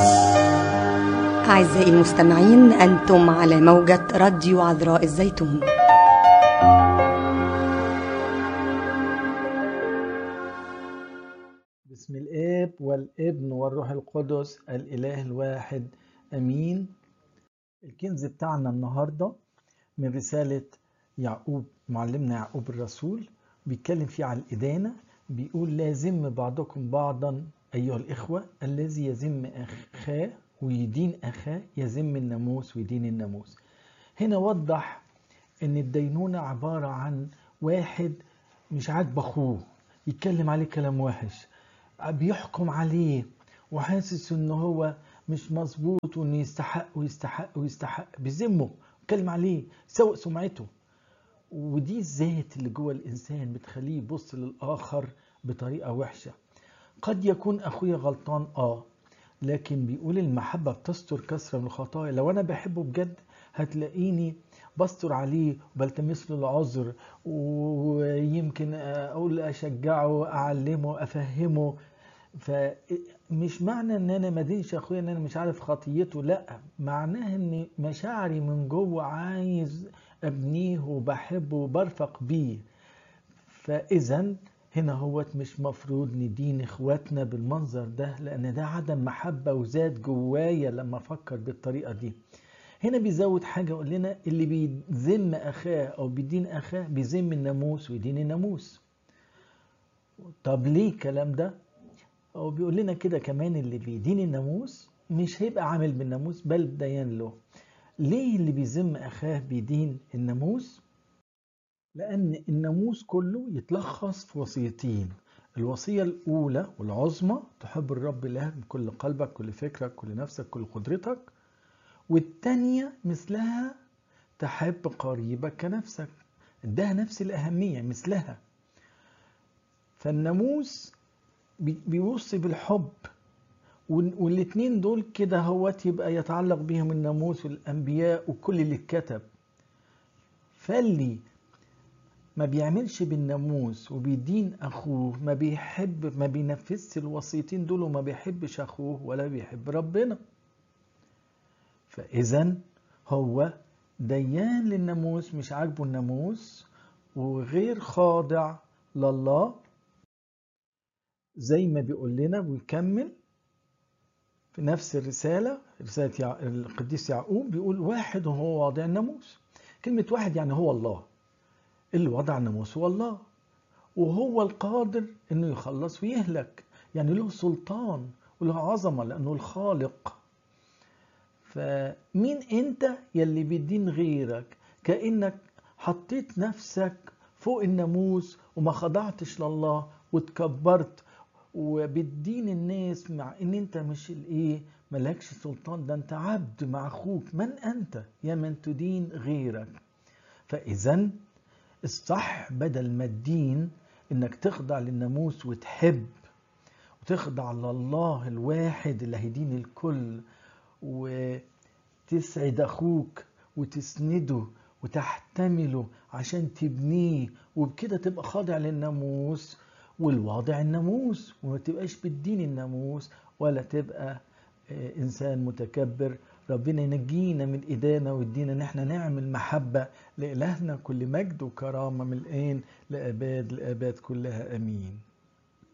أعزائي المستمعين أنتم على موجة راديو عذراء الزيتون بسم الآب والابن والروح القدس الإله الواحد أمين الكنز بتاعنا النهاردة من رسالة يعقوب معلمنا يعقوب الرسول بيتكلم فيه على الإدانة بيقول لا يذم بعضكم بعضا أيها الإخوة الذي يذم أخاه ويدين أخاه يذم الناموس ويدين الناموس هنا وضح ان الدينونة عبارة عن واحد مش عاجب اخوه يتكلم عليه كلام وحش بيحكم عليه وحاسس ان هو مش مظبوط وانه يستحق ويستحق ويستحق بيذمه يتكلم عليه سوء سمعته ودي الذات اللي جوه الانسان بتخليه يبص للاخر بطريقه وحشه قد يكون اخويا غلطان اه لكن بيقول المحبة بتستر كثرة من الخطايا لو أنا بحبه بجد هتلاقيني بستر عليه وبلتمس له العذر ويمكن أقول أشجعه أعلمه أفهمه فمش معنى ان انا ما دينش اخويا ان انا مش عارف خطيته لا معناها ان مشاعري من جوه عايز ابنيه وبحبه وبرفق بيه فاذا هنا هوت مش مفروض ندين اخواتنا بالمنظر ده لان ده عدم محبة وذات جوايا لما افكر بالطريقة دي هنا بيزود حاجة يقول لنا اللي بيذم اخاه او بيدين اخاه بيذم الناموس ويدين الناموس طب ليه الكلام ده هو بيقول لنا كده كمان اللي بيدين الناموس مش هيبقى عامل بالناموس بل ديان له ليه اللي بيذم اخاه بيدين الناموس لأن الناموس كله يتلخص في وصيتين الوصية الأولى والعظمى تحب الرب إلهك بكل قلبك كل فكرك كل نفسك كل قدرتك والتانية مثلها تحب قريبك كنفسك ادها نفس الأهمية مثلها فالناموس بيوصي بالحب والاتنين دول كده هوت يبقى يتعلق بهم الناموس والأنبياء وكل اللي اتكتب فاللي ما بيعملش بالناموس وبيدين اخوه ما بيحب ما بينفذش الوصيتين دول وما بيحبش اخوه ولا بيحب ربنا فاذا هو ديان للناموس مش عاجبه الناموس وغير خاضع لله زي ما بيقول لنا ويكمل في نفس الرسالة رسالة القديس يعقوب بيقول واحد وهو واضع الناموس كلمة واحد يعني هو الله اللي وضع الناموس هو الله وهو القادر انه يخلص ويهلك يعني له سلطان وله عظمة لانه الخالق فمين انت يلي بيدين غيرك كأنك حطيت نفسك فوق الناموس وما خضعتش لله وتكبرت وبتدين الناس مع ان انت مش الايه ملكش سلطان ده انت عبد مع اخوك من انت يا من تدين غيرك فاذا الصح بدل ما الدين انك تخضع للناموس وتحب وتخضع لله الواحد اللي هيدين الكل وتسعد اخوك وتسنده وتحتمله عشان تبنيه وبكده تبقى خاضع للناموس والواضع الناموس وما تبقاش بالدين الناموس ولا تبقى انسان متكبر ربنا ينجينا من ايدينا ويدينا ان احنا نعمل محبه لالهنا كل مجد وكرامه من الان لاباد الاباد كلها امين